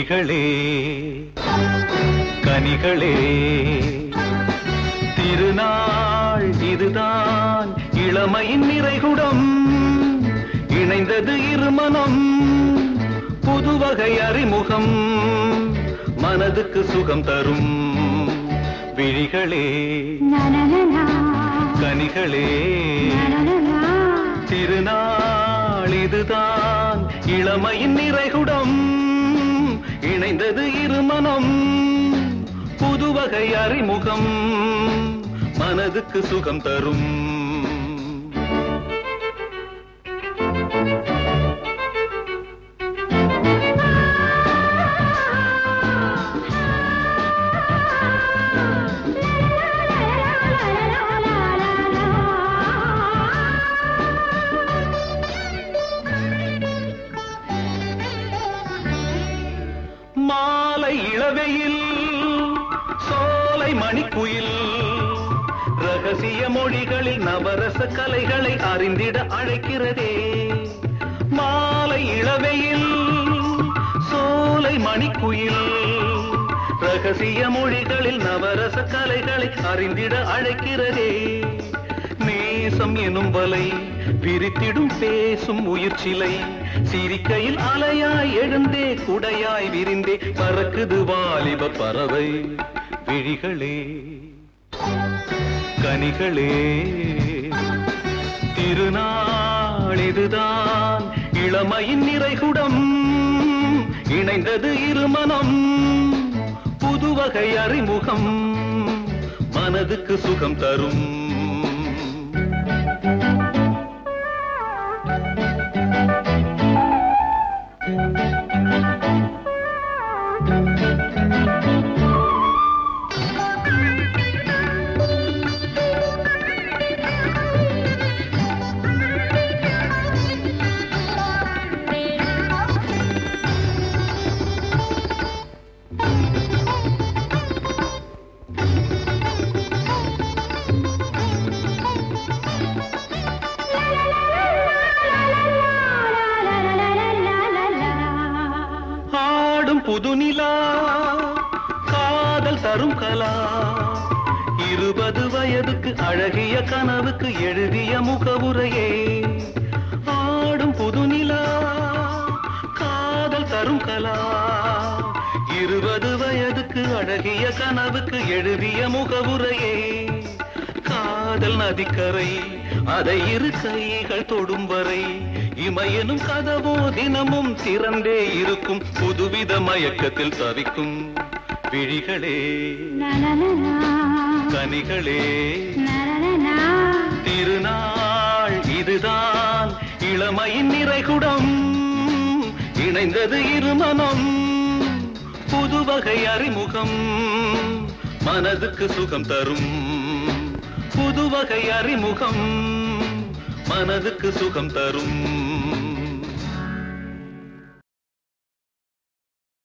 விழிகளே கனிகளே திருநாள் இதுதான் இளமையின் நிறைகுடம் இணைந்தது இருமனம் புதுவகை அறிமுகம் மனதுக்கு சுகம் தரும் விழிகளே கனிகளே திருநாள் இதுதான் இளமையின் நிறைகுடம் இணைந்தது இருமனம் புதுவகை அறிமுகம் மனதுக்கு சுகம் தரும் மாலை இளவையில் சோலை மணிக்குயில் ரகசிய மொழிகளில் நவரச கலைகளை அறிந்திட அழைக்கிறதே மாலை இளவையில் சோலை மணிக்குயில் ரகசிய மொழிகளில் நவரச கலைகளை அறிந்திட அழைக்கிறதே நேசம் எனும் வலை விரித்திடும் பேசும் உயிர் சிலை சிரிக்கையில் அலையாய் எழுந்தே குடையாய் விரிந்தே பறக்குது வாலிப பறவை விழிகளே கனிகளே திருநாள் இதுதான் இளமையின் நிறைகுடம் இணைந்தது இருமனம் புதுவகை அறிமுகம் மனதுக்கு சுகம் தரும் ஆடும் புதுநிலா காதல் தரும் கலா இருபது வயதுக்கு அழகிய கனவுக்கு எழுதிய முகவுரையே ஆடும் புதுநிலா காதல் தரும் கலா இருபது வயதுக்கு அழகிய கனவுக்கு எழுதிய முகவுரையே காதல் நதிக்கரை அதை இரு கைகள் தொடும் வரை இமையனும் கதவோ தினமும் திறந்தே இருக்கும் புதுவித மயக்கத்தில் தவிக்கும் விழிகளே கனிகளே திருநாள் இதுதான் இளமையின் நிறைகுடம் இணைந்தது இருமனம் புதுவகை அறிமுகம் மனதுக்கு சுகம் தரும் புதுவகை அறிமுகம் மனதுக்கு சுகம் தரும்